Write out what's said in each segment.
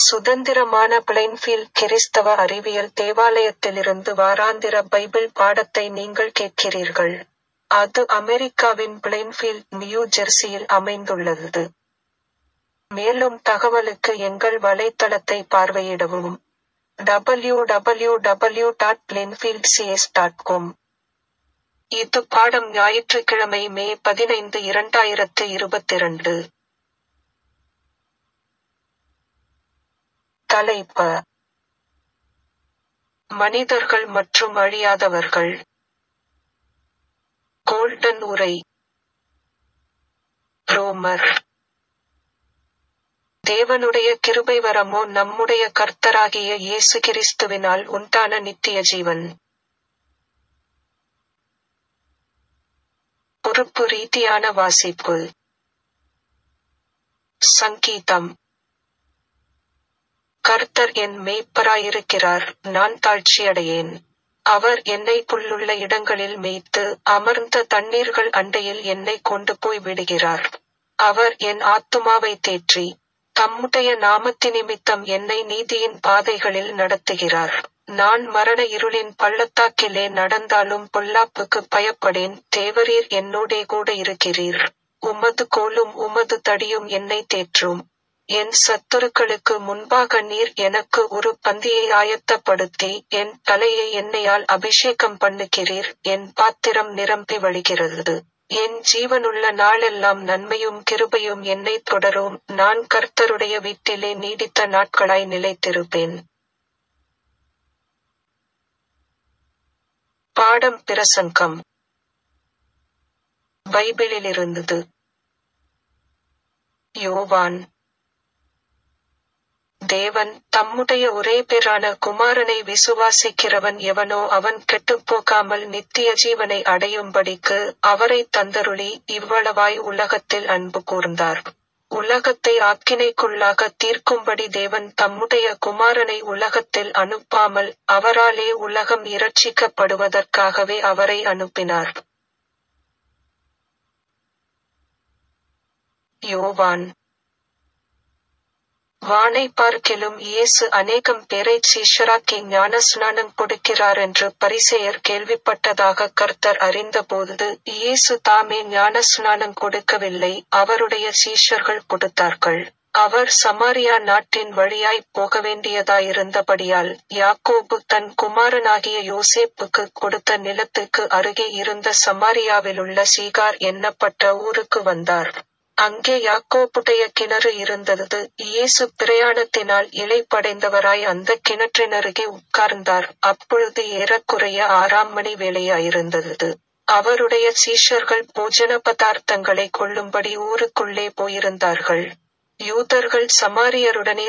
சுதந்திரமான பிளைன்ஃபீல்ட் கிறிஸ்தவ அறிவியல் தேவாலயத்திலிருந்து வாராந்திர பைபிள் பாடத்தை நீங்கள் கேட்கிறீர்கள். அது அமெரிக்காவின் பிளைன்ஃபீல்ட், நியூ ஜெர்சியில் அமைந்துள்ளது. மேலும் தகவலுக்கு எங்கள் வலைத்தளத்தை பார்வையிடவும். W W W dot Plainfield C S dot com இது பாடம் ஞாயிற்றுக்கிழமை மே பதினைந்து இரண்டாயிரத்து இருபத்திரண்டு. தலைப்ப மனிதர்கள் மற்றும் அழியாதவர்கள் கோல்டன் உரை ரோமர் தேவனுடைய கிருபைவரமோ நம்முடைய கர்த்தராகிய இயேசு கிறிஸ்துவினால் உண்டான நித்திய ஜீவன். பொறுப்பு ரீதியான வாசிப்பு சங்கீதம் கர்த்தர் என் மேய்ப்பராயிருக்கிறார் நான் தாழ்ச்சியடையேன். அவர் என்னை புல்லுள்ள இடங்களில் மேய்த்து அமர்ந்த தண்ணீர்கள் அண்டையில் என்னை கொண்டு போய் விடுகிறார். அவர் என் ஆத்துமாவை தேற்றி தம்முடைய நாமத்தினிமித்தம் என்னை நீதியின் பாதைகளில் நடத்துகிறார். நான் மரண இருளின் பள்ளத்தாக்கிலே நடந்தாலும் பொல்லாப்புக்குப் பயப்படேன் தேவரீர் என்னோடே கூட இருக்கிறீர். உமது கோலும் உமது தடியும் என்னை தேற்றும். என் சத்துருக்களுக்கு முன்பாக நீர் எனக்கு ஒரு பந்தியை ஆயத்தப்படுத்தி என் தலையை எண்ணெயால் அபிஷேகம் பண்ணுகிறீர் என் பாத்திரம் நிரம்பி வழிகிறது. என் ஜீவனுள்ள நாளெல்லாம் நன்மையும் கிருபையும் என்னைத் தொடரும் நான் கர்த்தருடைய வீட்டிலே நீடித்த நாட்களாய் நிலைத்திருப்பேன். பாடம் பிரசங்கம் பைபிளிலிருந்தது யோவான் தேவன் தம்முடைய ஒரேபேறான குமாரனை விசுவாசிக்கிறவன் எவனோ அவன் கெட்டுப்போகாமல் நித்திய ஜீவனை அடையும்படிக்கு அவரைத் தந்தருளி இவ்வளவாய் உலகத்தில் அன்பு கூர்ந்தார். உலகத்தை ஆக்கினைக்குள்ளாகத் தீர்க்கும்படி தேவன் தம்முடைய குமாரனை உலகத்தில் அனுப்பாமல் அவராலே உலகம் இரட்சிக்கப்படுவதற்காகவே அவரை அனுப்பினார். யோவான் வானை பார்க்கிலும் இயேசு அநேகம் பேரைச் சீஷராக்கி ஞானஸ்நானம் கொடுக்கிறாரென்று பரிசேயர் கேள்விப்பட்டதாகக் கர்த்தர் அறிந்தபோது இயேசு தாமே ஞானஸ்நானம் கொடுக்கவில்லை அவருடைய சீஷர்கள் கொடுத்தார்கள். அவர் சமாரியா நாட்டின் வழியாய்ப் போகவேண்டியதாயிருந்தபடியால் யாக்கோபு தன் குமாரனாகிய யோசேப்புக்குக் கொடுத்த நிலத்துக்கு அருகே இருந்த சமாரியாவிலுள்ள சீகார் என்னப்பட்ட ஊருக்கு வந்தார். அங்கே யாக்கோபுடைய கிணறு இருந்தது இயேசு பிரயாணத்தினால் இளைப்படைந்தவராய் அந்தக் கிணற்றினருகே உட்கார்ந்தார் அப்பொழுது ஏறக்குறைய ஆறாம் மணி வேளையாயிருந்தது. அவருடைய சீஷர்கள் போஜன பதார்த்தங்களை கொள்ளும்படி ஊருக்குள்ளே போயிருந்தார்கள். யூதர்கள் சமாரியருடனே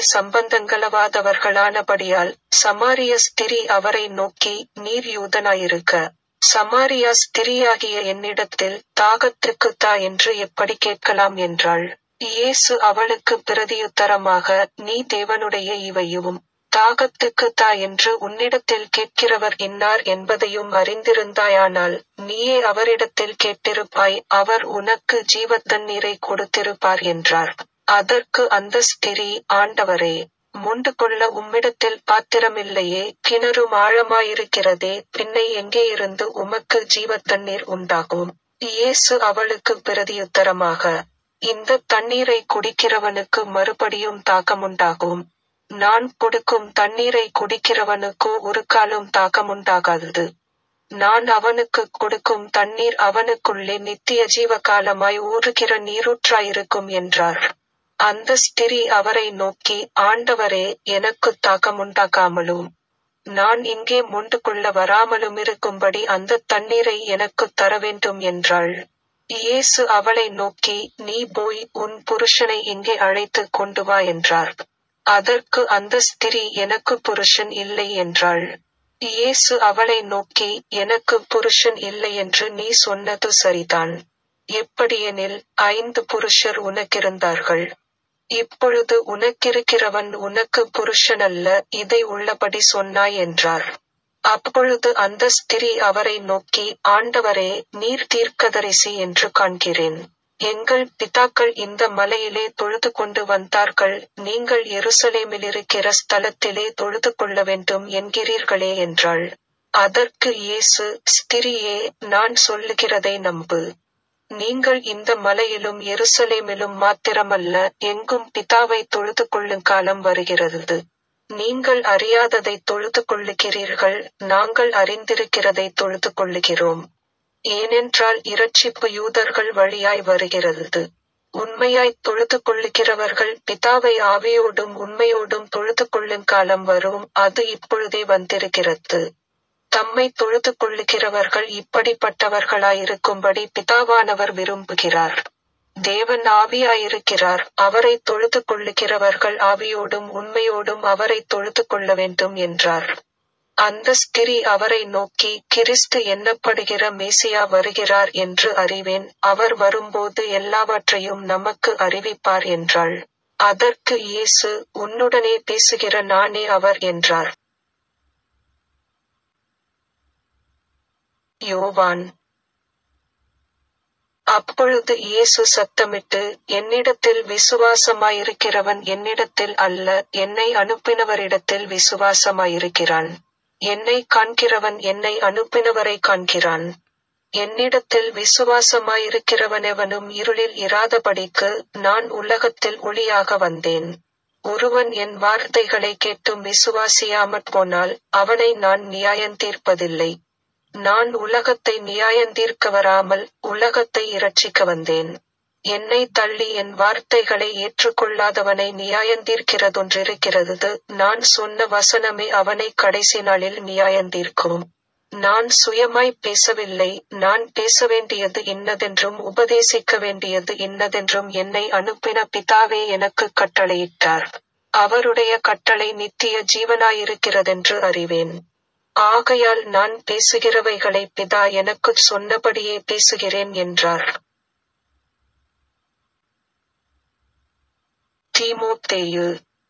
சம்பந்தங்களவாதவர்களானபடியால் சமாரிய ஸ்திரீ அவரை நோக்கி நீர் யூதனாயிருக்க சமாரியா ஸ்திரீயாகிய என்னிடத்தில் தாகத்துக்குத் தா என்று எப்படி கேட்கலாம் என்றாள். இயேசு அவளுக்குப் பிரதியுத்தரமாக நீ தேவனுடைய இவையும் தாகத்துக்குத் தா என்று உன்னிடத்தில் கேட்கிறவர் இன்னார் என்பதையும் அறிந்திருந்தாயானால் நீயே அவரிடத்தில் கேட்டிருப்பாய் அவர் உனக்கு ஜீவத்தண்ணீரைக் கொடுத்திருப்பார் என்றார். அதற்கு அந்த ஸ்திரீ ஆண்டவரே மொண்டு கொள்ள உம்மிடத்தில் பாத்திரமில்லையே கிணறும் ஆழமாயிருக்கிறதே பின்னை எங்கேயிருந்து உமக்கு ஜீவத்தண்ணீர் உண்டாகும். இயேசு அவளுக்குப் பிரதியுத்தரமாக இந்தத் தண்ணீரைக் குடிக்கிறவனுக்கு மறுபடியும் தாகமுண்டாகும். நான் கொடுக்கும் தண்ணீரைக் குடிக்கிறவனுக்கோ ஒருக்காலும் தாகமுண்டாகாது. நான் அவனுக்குக் கொடுக்கும் தண்ணீர் அவனுக்குள்ளே நித்திய ஜீவகாலமாய் ஊறுகிற நீரூற்றாயிருக்கும் என்றார். அந்த ஸ்திரீ அவரை நோக்கி ஆண்டவரே எனக்குத் தாகமுண்டாகாமலும் நான் இங்கே மொண்டு கொள்ள வராமலுமிருக்கும்படி அந்தத் தண்ணீரை எனக்குத் தரவேண்டும் என்றாள். இயேசு அவளை நோக்கி நீ போய் உன் புருஷனை இங்கே அழைத்துக் கொண்டு வா என்றார். அதற்கு அந்த ஸ்திரீ எனக்குப் புருஷன் இல்லை என்றாள். இயேசு அவளை நோக்கி எனக்குப் புருஷன் இல்லையென்று நீ சொன்னது சரிதான். எப்படியெனில் ஐந்து புருஷர் உனக்கிருந்தார்கள். இப்பொழுது உனக்கிருக்கிறவன் உனக்குப் புருஷனல்ல இதை உள்ளபடி சொன்னாய் என்றார். அப்பொழுது அந்த ஸ்திரீ அவரை நோக்கி ஆண்டவரே நீர் தீர்க்கதரிசி என்று காண்கிறேன். எங்கள் பிதாக்கள் இந்த மலையிலே தொழுது கொண்டு வந்தார்கள் நீங்கள் எருசலேமிலிருக்கிற ஸ்தலத்திலே தொழுது கொள்ள வேண்டும் என்கிறீர்களே என்றாள் அதற்கு இயேசு ஸ்திரியே நான் சொல்லுகிறதை நம்பு நீங்கள் இந்த மலையிலும் எருசலேமிலும் மாத்திரமல்ல எங்கும் பிதாவை தொழுது கொள்ளும் காலம் வருகிறது நீங்கள் அறியாததை தொழுது கொள்ளுகிறீர்கள் நாங்கள் அறிந்திருக்கிறதை தொழுது கொள்ளுகிறோம் ஏனென்றால் இரட்சிப்பு யூதர்கள் வழியாய் வருகிறது உண்மையாய் தொழுது கொள்ளுகிறவர்கள் பிதாவை ஆவியோடும் உண்மையோடும் தொழுது கொள்ளும் காலம் வரும் அது இப்பொழுதே வந்திருக்கிறது தம்மை தொழுது கொள்ளுகிறவர்கள் இப்படிப்பட்டவர்களாயிருக்கும்படி பிதாவானவர் விரும்புகிறார் தேவன் ஆவியாயிருக்கிறார் அவரை தொழுது கொள்ளுகிறவர்கள் ஆவியோடும் உண்மையோடும் அவரை தொழுது கொள்ள வேண்டும் என்றார் அந்த ஸ்திரி அவரை நோக்கி கிறிஸ்து எண்ணப்படுகிற மேசியா வருகிறார் என்று அறிவேன் அவர் வரும்போது எல்லாவற்றையும் நமக்கு அறிவிப்பார் என்றாள் அதற்கு இயேசு உன்னுடனே பேசுகிற நானே அவர் என்றார் யோவான் அப்பொழுது இயேசு சத்தமிட்டு என்னிடத்தில் விசுவாசமாயிருக்கிறவன் என்னிடத்தில் அல்ல என்னை அனுப்பினவரிடத்தில் விசுவாசமாயிருக்கிறான் என்னை காண்கிறவன் என்னை அனுப்பினவரை காண்கிறான் என்னிடத்தில் விசுவாசமாயிருக்கிறவனெவனும் இருளில் இராதபடிக்கு நான் உலகத்தில் ஒளியாக வந்தேன் ஒருவன் என் வார்த்தைகளை கேட்டும் விசுவாசியாமற் போனால் அவனை நான் நியாயந்தீர்ப்பதில்லை நான் உலகத்தை நியாயந்தீர்க்க வராமல் உலகத்தை இரட்சிக்க வந்தேன் என்னை தள்ளி என் வார்த்தைகளை ஏற்றுக்கொள்ளாதவனை நியாயந்தீர்க்கிறதொன்றிருக்கிறது நான் சொன்ன வசனமே அவனை கடைசி நாளில் நியாயந்தீர்க்கும் நான் சுயமாய் பேசவில்லை நான் பேச வேண்டியது இன்னதென்றும் உபதேசிக்க வேண்டியது இன்னதென்றும் என்னை அனுப்பின பிதாவே எனக்கு கட்டளையிட்டார் அவருடைய கட்டளை நித்திய ஜீவனாயிருக்கிறதென்று அறிவேன் ஆகையால் நான் பேசுகிறவைகளை பிதா எனக்குச் சொன்னபடியே பேசுகிறேன் என்றார் தீமோத்தேயு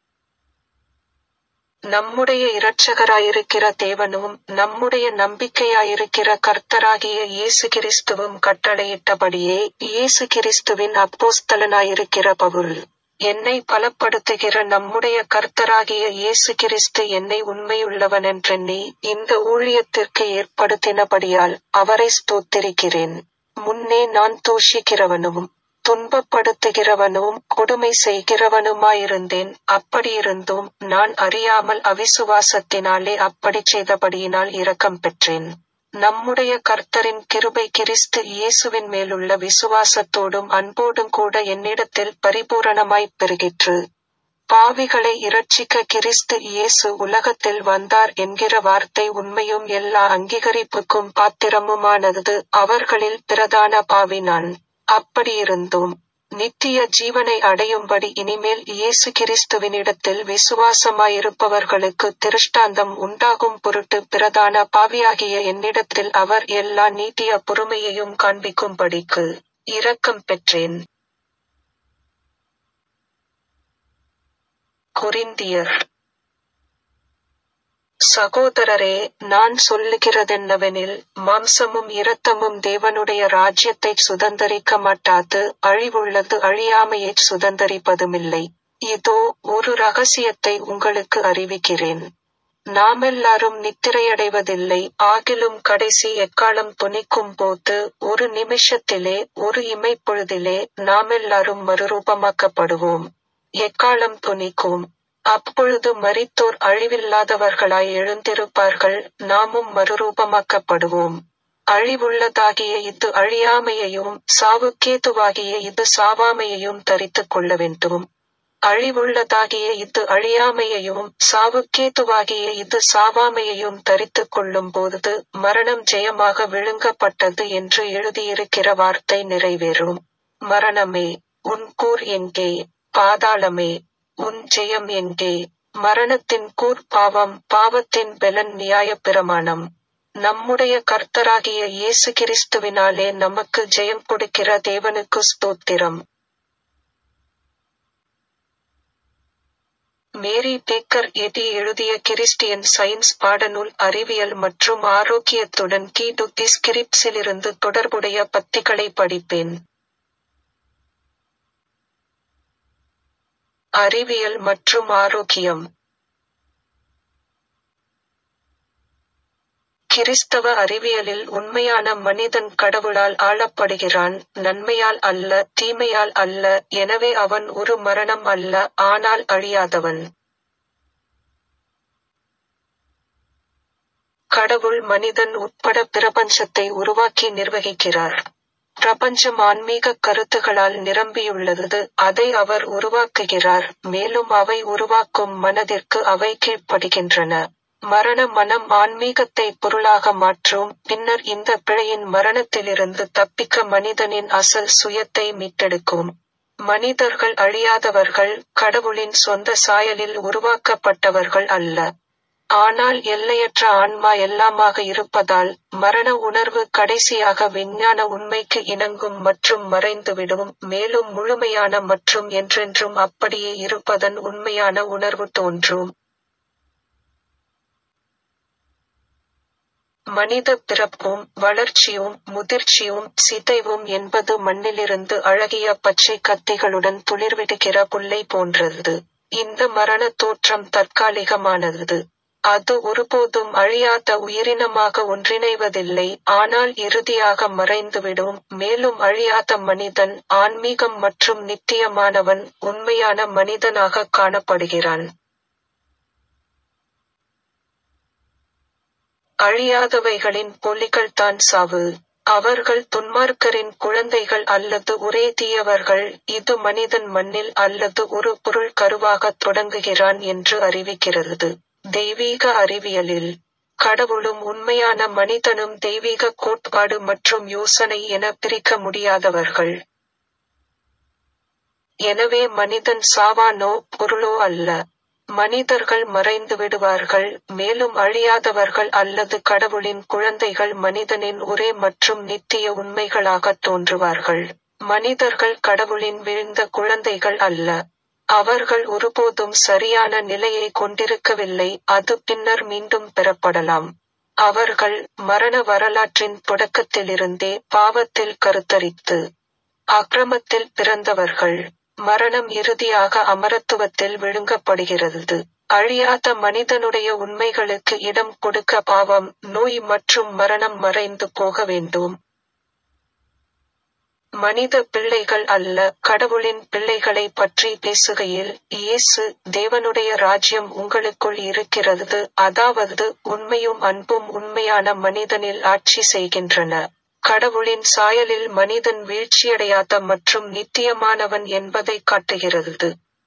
நம்முடைய இரட்சகராயிருக்கிற தேவனும் நம்முடைய நம்பிக்கையாயிருக்கிற கர்த்தராகிய இயேசு கிறிஸ்துவும் கட்டளையிட்டபடியே இயேசு கிறிஸ்துவின் அப்போஸ்தலனாயிருக்கிற பவுல் என்னை பலப்படுத்துகிற நம்முடைய கர்த்தராகிய இயேசு கிறிஸ்து என்னை உண்மையுள்ளவனென்றெண்ணி இந்த ஊழியத்திற்கு ஏற்படுத்தினபடியால் அவரை ஸ்தோத்திரிக்கிறேன் முன்னே நான் தூஷிக்கிறவனும் துன்பப்படுத்துகிறவனும் கொடுமை செய்கிறவனுமாயிருந்தேன் அப்படியிருந்தும் நான் அறியாமல் அவிசுவாசத்தினாலே அப்படிச் செய்தபடியினால் இரக்கம் பெற்றேன் நம்முடைய கர்த்தரின் கிருபை கிறிஸ்து இயேசுவின் மேலுள்ள விசுவாசத்தோடும் அன்போடும் கூட என்னிடத்தில் பரிபூரணமாய்ப் பெருகிற்று பாவிகளை இரட்சிக்க கிறிஸ்து இயேசு உலகத்தில் வந்தார் என்கிற வார்த்தை உண்மையும் எல்லா அங்கீகரிப்புக்கும் பாத்திரமுமானது அவர்களில் பிரதான பாவி நான் அப்படியிருந்தும் நித்திய ஜீவனை அடையும்படி இனிமேல் இயேசு கிறிஸ்துவினிடத்தில் விசுவாசமாயிருப்பவர்களுக்கு திருஷ்டாந்தம் உண்டாகும் பொருட்டு பிரதான பாவியாகிய என்னிடத்தில் அவர் எல்லா நீட்டிய பொறுமையையும் காண்பிக்கும்படிக்கு இரக்கம் பெற்றேன் கொரிந்தியர் சகோதரரே நான் சொல்லுகிறதென்னவெனில் மாம்சமும் இரத்தமும் தேவனுடைய ராஜ்யத்தைச் சுதந்தரிக்க மாட்டாது அழிவுள்ளது அழியாமையைச் சுதந்தரிப்பதுமில்லை இதோ ஒரு ரகசியத்தை உங்களுக்கு அறிவிக்கிறேன் நாமெல்லாரும் நித்திரையடைவதில்லை ஆகிலும் கடைசி எக்காலம் துணிக்கும் போது ஒரு நிமிஷத்திலே ஒரு இமைப்பொழுதிலே நாமெல்லாரும் மறுரூபமாக்கப்படுவோம் எக்காலம் துணிக்கும் அப்பொழுது மரித்தோர் அழிவில்லாதவர்களாய் எழுந்திருப்பார்கள் நாமும் மறுரூபமாக்கப்படுவோம் அழிவுள்ளதாகிய இது அழியாமையையும் சாவுக்கேதுவாகிய இது சாவாமையையும் தரித்துக் கொள்ள வேண்டும் அழிவுள்ளதாகிய இது அழியாமையையும் சாவுக்கேதுவாகிய இது சாவாமையையும் தரித்துக் கொள்ளும் போது மரணம் ஜெயமாக விழுங்கப்பட்டது என்று எழுதியிருக்கிற வார்த்தை நிறைவேறும் மரணமே உன் கூர் எங்கே பாதாளமே உன் ஜெயம் எங்கே மரணத்தின் கூர் பாவம் பாவத்தின் பெலன் நியாய பிரமாணம் நம்முடைய கர்த்தராகிய இயேசு கிறிஸ்துவினாலே நமக்கு ஜெயம் கொடுக்கிற தேவனுக்கு ஸ்தோத்திரம் மேரி பேக்கர் எடி எழுதிய கிறிஸ்டியன் சயின்ஸ் பாடநூல் அறிவியல் மற்றும் ஆரோக்கியத்துடன் கீ டு தி ஸ்கிரிப்ஸிலிருந்து தொடர்புடைய பத்திகளை படிப்பேன் அறிவியல் மற்றும் ஆரோக்கியம் கிறிஸ்தவ அறிவியலில் உண்மையான மனிதன் கடவுளால் ஆளப்படுகிறான் நன்மையால் அல்ல தீமையால் அல்ல எனவே அவன் ஒரு மரணம் அல்ல ஆனால் அழியாதவன் கடவுள் மனிதன் உட்பட பிரபஞ்சத்தை உருவாக்கி நிர்வகிக்கிறார் பிரபஞ்சம் ஆன்மீக கருத்துகளால் நிரம்பியுள்ளது அதை அவர் உருவாக்குகிறார் மேலும் அவை உருவாக்கும் மனதிற்கு அவை கீழ்ப்படுகின்றன மரண மனம் ஆன்மீகத்தை பொருளாக மாற்றும் பின்னர் இந்த பிழையின் மரணத்திலிருந்து தப்பிக்க மனிதனின் அசல் சுயத்தை மீட்டெடுக்கும் மனிதர்கள் அழியாதவர்கள் கடவுளின் சொந்த சாயலில் உருவாக்கப்பட்டவர்கள் அல்ல ஆனால் எல்லையற்ற ஆன்மா எல்லாமாக இருப்பதால் மரண உணர்வு கடைசியாக விஞ்ஞான உண்மைக்கு இணங்கும் மற்றும் மறைந்துவிடும் மேலும் முழுமையான மற்றும் என்றென்றும் அப்படியே இருப்பதன் உண்மையான உணர்வு தோன்றும் மனித பிறப்பும் வளர்ச்சியும் முதிர்ச்சியும் சிதைவும் என்பது மண்ணிலிருந்து அழகிய பச்சை கத்திகளுடன் துளிர்விடுகிற புல்லை போன்றது இந்த மரண தோற்றம் தற்காலிகமானது அது ஒருபோதும் அழியாத உயிரினமாக ஒன்றிணைவதில்லை ஆனால் இறுதியாக மறைந்துவிடும் மேலும் அழியாத மனிதன் ஆன்மீகம் மற்றும் நித்தியமானவன் உண்மையான மனிதனாக காணப்படுகிறான் அழியாதவைகளின் பொலிகள் தான் சாவு அவர்கள் துன்மார்க்கரின் குழந்தைகள் அல்லது ஒரே தீயவர்கள் இது மனிதன் மண்ணில் அல்லது ஒரு பொருள் கருவாகத் தொடங்குகிறான் என்று அறிவிக்கிறது தெய்வீக அறிவியலில் கடவுளும் உண்மையான மனிதனும் தெய்வீக கோட்பாடு மற்றும் யோசனை என பிரிக்க முடியாதவர்கள் எனவே மனிதன் சாவானோ பொருளோ அல்ல மனிதர்கள் மறைந்து விடுவார்கள் மேலும் அழியாதவர்கள் அல்லது கடவுளின் குழந்தைகள் மனிதனின் ஒரே மற்றும் நித்திய உண்மைகளாக தோன்றுவார்கள் மனிதர்கள் கடவுளின் விழுந்த குழந்தைகள் அல்ல அவர்கள் ஒருபோதும் சரியான நிலையை கொண்டிருக்கவில்லை அது பின்னர் மீண்டும் பெறப்படலாம் அவர்கள் மரண வரலாற்றின் தொடக்கத்திலிருந்தே பாவத்தில் கருத்தரித்து அக்கிரமத்தில் பிறந்தவர்கள் மரணம் இறுதியாக அமரத்துவத்தில் விழுங்கப்படுகிறது அழியாத மனிதனுடைய உண்மைகளுக்கு இடம் கொடுக்க பாவம் நோய் மற்றும் மரணம் மறைந்து போக வேண்டும் மனித பிள்ளைகள் அல்ல கடவுளின் பிள்ளைகளை பற்றி பேசுகையில் இயேசு தேவனுடைய ராஜ்யம் உங்களுக்குள் இருக்கிறது அதாவது உண்மையும் அன்பும் உண்மையான மனிதனில் ஆட்சி செய்கின்றன கடவுளின் சாயலில் மனிதன் வீழ்ச்சியடையாத மற்றும் நித்தியமானவன் என்பதை காட்டுகிறது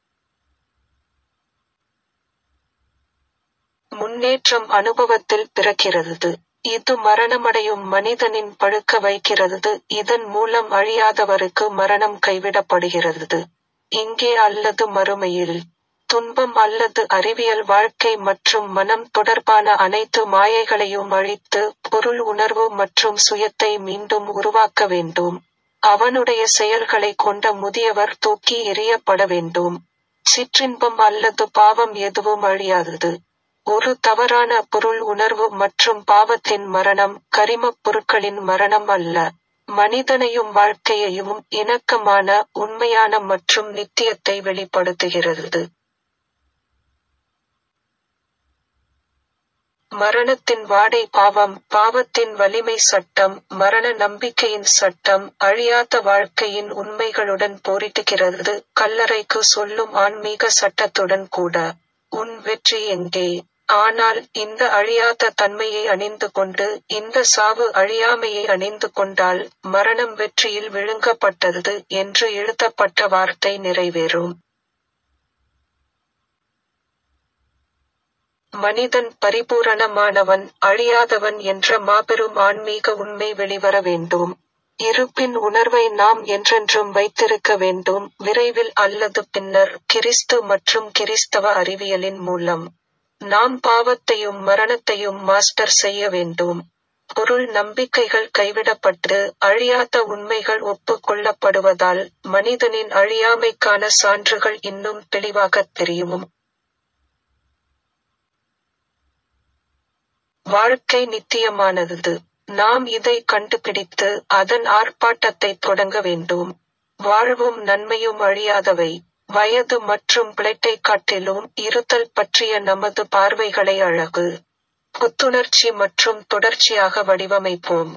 முன்னேற்றம் அனுபவத்தில் பிறக்கிறது இது மரணமடையும் மனிதனின் பழுக்க வைக்கிறது இதன் மூலம் அழியாதவருக்கு மரணம் கைவிடப்படுகிறது இங்கே அல்லது மறுமையில் துன்பம் அல்லது அறிவியல் வாழ்க்கை மற்றும் மனம் தொடர்பான அனைத்து மாயைகளையும் அழித்து பொருள் உணர்வு மற்றும் சுயத்தை மீண்டும் உருவாக்க வேண்டும் அவனுடைய செயல்களை கொண்ட முதியவர் தூக்கி எறியப்பட வேண்டும் சிற்றின்பம் அல்லது பாவம் எதுவும் அழியாதது ஒரு தவறான பொருள் உணர்வு மற்றும் பாவத்தின் மரணம் கரிமப் பொருட்களின் மரணம் அல்ல மனிதனையும் வாழ்க்கையையும் இணக்கமான உண்மையான மற்றும் நித்தியத்தை வெளிப்படுத்துகிறது மரணத்தின் வாடை பாவம் பாவத்தின் வலிமை சட்டம் மரண நம்பிக்கையின் சட்டம் அழியாத வாழ்க்கையின் உண்மைகளுடன் போரிடுகிறது கல்லறைக்கு சொல்லும் ஆன்மீக சட்டத்துடன் கூட உன் வெற்றி எங்கே ஆனால் இந்த அழியாத தன்மையை அணிந்து கொண்டு இந்த சாவு அழியாமையை அணிந்து கொண்டால் மரணம் வெற்றியில் விழுங்கப்பட்டது என்று எழுதப்பட்ட வார்த்தை நிறைவேறும் மனிதன் பரிபூரணமானவன் அழியாதவன் என்ற மாபெரும் ஆன்மீக உண்மை வெளிவர வேண்டும் இருப்பின் உணர்வை நாம் என்றென்றும் வைத்திருக்க வேண்டும் விரைவில் அல்லது பின்னர் கிறிஸ்து மற்றும் கிறிஸ்தவ அறிவியலின் மூலம் நாம் பாவத்தையும் மரணத்தையும் மாஸ்டர் செய்ய வேண்டும் பொருள் நம்பிக்கைகள் கைவிடப்பட்டு அழியாத உண்மைகள் ஒப்புக்கொள்ளப்படுவதால் மனிதனின் அழியாமைக்கான சான்றுகள் இன்னும் தெளிவாகத் தெரியும் வாழ்க்கை நித்தியமானது நாம் இதை கண்டுபிடித்து அதன் ஆர்ப்பாட்டத்தை தொடங்க வேண்டும் வாழ்வும் நன்மையும் அழியாதவை வயது மற்றும் பிளட்டை காட்டிலும் இருத்தல் பற்றிய நமது பார்வைகளை அழகு புத்துணர்ச்சி மற்றும் தொடர்ச்சியாக வடிவமைப்போம்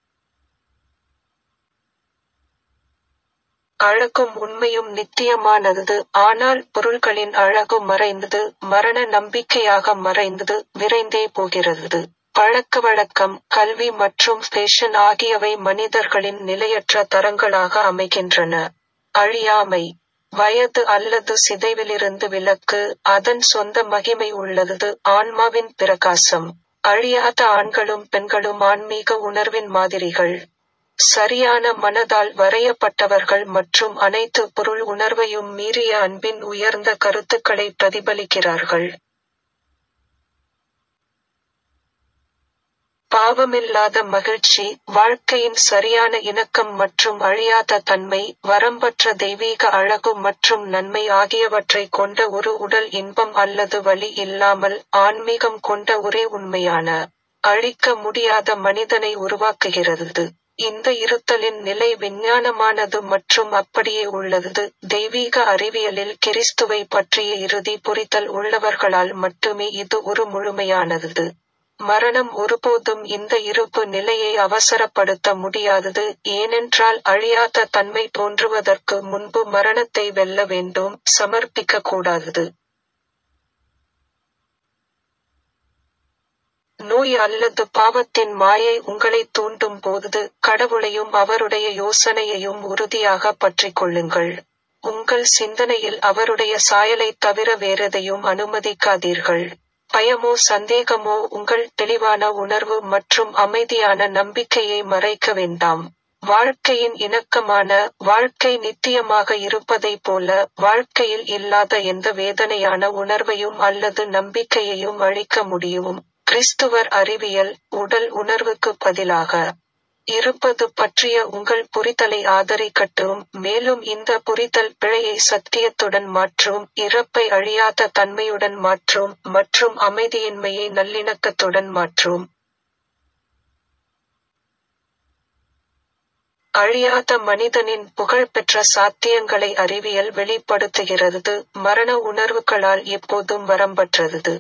அழகும் உண்மையும் நித்தியமானது ஆனால் பொருள்களின் அழகு மறைந்தது மரண நம்பிக்கையாக மறைந்தது விரைந்தே போகிறது பழக்கவழக்கம் கல்வி மற்றும் ஃபேஷன் ஆகியவை மனிதர்களின் நிலையற்ற தரங்களாக அமைகின்றன அழியாமை வயது அல்லது சிதைவிலிருந்து விலக்கு அதன் சொந்த மகிமை உள்ளது ஆன்மாவின் பிரகாசம் அழியாத ஆண்களும் பெண்களும் ஆன்மீக உணர்வின் மாதிரிகள் சரியான மனதால் வரையப்பட்டவர்கள் மற்றும் அனைத்து பொருள் உணர்வையும் மீறிய அன்பின் உயர்ந்த கருத்துக்களை பிரதிபலிக்கிறார்கள் பாவமில்லாத மகிழ்ச்சி வாழ்க்கையின் சரியான இணக்கம் மற்றும் அழியாத தன்மை வரம்பற்ற தெய்வீக அழகு மற்றும் நன்மை ஆகியவற்றை கொண்ட ஒரு உடல் இன்பம் அல்லது வழி இல்லாமல் ஆன்மீகம் கொண்ட ஒரே உண்மையான அழிக்க முடியாத மனிதனை உருவாக்குகிறது இந்த இருத்தலின் நிலை விஞ்ஞானமானது மற்றும் அப்படியே உள்ளது தெய்வீக அறிவியலில் கிறிஸ்துவை பற்றிய இறுதி புரிதல் உள்ளவர்களால் மட்டுமே இது ஒரு முழுமையானது மரணம் ஒருபோதும் இந்த இருப்பு நிலையை அவசரப்படுத்த முடியாதது ஏனென்றால் அழியாத தன்மை தோன்றுவதற்கு முன்பு மரணத்தை வெல்ல வேண்டும் சமர்ப்பிக்க கூடாதது நோய் அல்லது பாவத்தின் மாயை உங்களை தூண்டும் போது கடவுளையும் அவருடைய யோசனையையும் உறுதியாக பற்றிக் கொள்ளுங்கள் உங்கள் சிந்தனையில் அவருடைய சாயலைத் தவிர வேறெதையும் அனுமதிக்காதீர்கள் பயமோ சந்தேகமோ உங்கள் தெளிவான உணர்வு மற்றும் அமைதியான நம்பிக்கையை மறைக்க வேண்டாம் வாழ்க்கையின் இணக்கமான வாழ்க்கை நித்தியமாக இருப்பதைப் போல வாழ்க்கையில் இல்லாத எந்த வேதனையான உணர்வையும் அல்லது நம்பிக்கையையும் அழிக்க முடியும் கிறிஸ்துவர் அறிவியல் உடல் உணர்வுக்கு பதிலாக இருப்பது பற்றிய உங்கள் புரிதலை ஆதரிக்கட்டும் மேலும் இந்த புரிதல் பிழையை சத்தியத்துடன் மாற்றும் இறப்பை அழியாத தன்மையுடன் மாற்றும் மற்றும் அமைதியின்மையை நல்லிணக்கத்துடன் மாற்றும் அழியாத மனிதனின் புகழ்பெற்ற சாத்தியங்களை அறிவியல் வெளிப்படுத்துகிறது மரண உணர்வுகளால் எப்போதும் வரம்பற்றது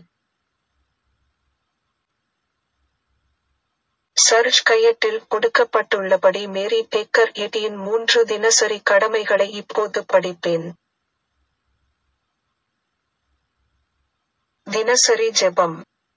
சர்ச் கையேட்டில் கொடுக்கப்பட்டுள்ளபடி மேரி பேக்கர் எட்டியின் மூன்று தினசரி கடமைகளை இப்போது படிப்பேன் தினசரி ஜெபம்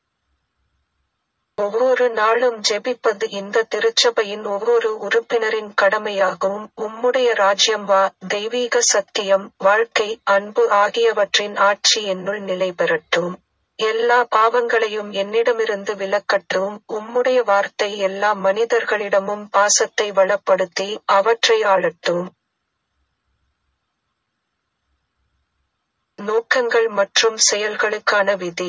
ஒவ்வொரு நாளும் ஜெபிப்பது இந்த திருச்சபையின் ஒவ்வொரு உறுப்பினரின் கடமையாகும் உம்முடைய ராஜ்யம் வா தெய்வீக சத்தியம் வாழ்க்கை அன்பு ஆகியவற்றின் ஆட்சி என்னுள் நிலை பெறட்டும் எல்லா பாவங்களையும் என்னிடமிருந்து விலக்கட்டும் உம்முடைய வார்த்தை எல்லா மனிதர்களிடமும் பாசத்தை வளப்படுத்தி அவற்றை ஆளட்டும் நோக்கங்கள் மற்றும் செயல்களுக்கான விதி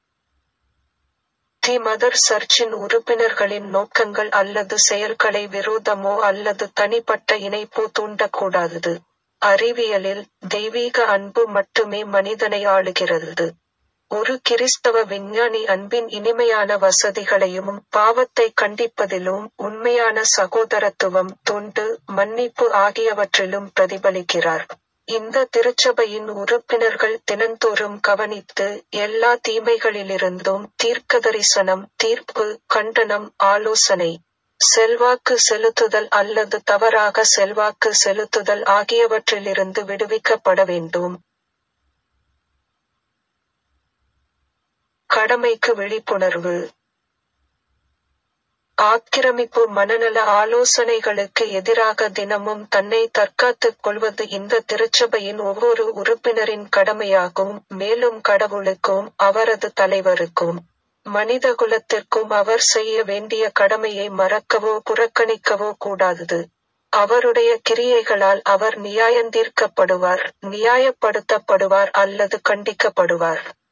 தி மதர் சர்ச்சின் உறுப்பினர்களின் நோக்கங்கள் அல்லது செயல்களை விரோதமோ அல்லது தனிப்பட்ட இணைப்போ தூண்டக்கூடாதது அறிவியலில் தெய்வீக அன்பு மட்டுமே மனிதனை ஆளுகிறது ஒரு கிறிஸ்தவ விஞ்ஞானி அன்பின் இனிமையான வசதிகளையும் பாவத்தை கண்டிப்பதிலும் உண்மையான சகோதரத்துவம் தொண்டு மன்னிப்பு ஆகியவற்றிலும் பிரதிபலிக்கிறார் இந்த திருச்சபையின் உறுப்பினர்கள் தினந்தோறும் கவனித்து எல்லா தீமைகளிலிருந்தும் தீர்க்கதரிசனம் தீர்ப்பு கண்டனம் ஆலோசனை செல்வாக்கு செலுத்துதல் அல்லது தவறாக செல்வாக்கு செலுத்துதல் ஆகியவற்றிலிருந்து விடுவிக்கப்பட வேண்டும் கடமைக்கு விழிப்புணர்வு ஆக்கிரமிப்பு மனநல ஆலோசனைகளுக்கு எதிராக தினமும் தன்னை தற்காத்துக் கொள்வது இந்த திருச்சபையின் ஒவ்வொரு உறுப்பினரின் கடமையாகும் மேலும் கடவுளுக்கும் அவரது தலைவருக்கும் மனிதகுலத்திற்கும் அவர் செய்ய வேண்டிய கடமையை மறக்கவோ புறக்கணிக்கவோ கூடாதது அவருடைய கிரியைகளால் அவர் நியாயந்தீர்க்கப்படுவார் நியாயப்படுத்தப்படுவார் அல்லது கண்டிக்கப்படுவார்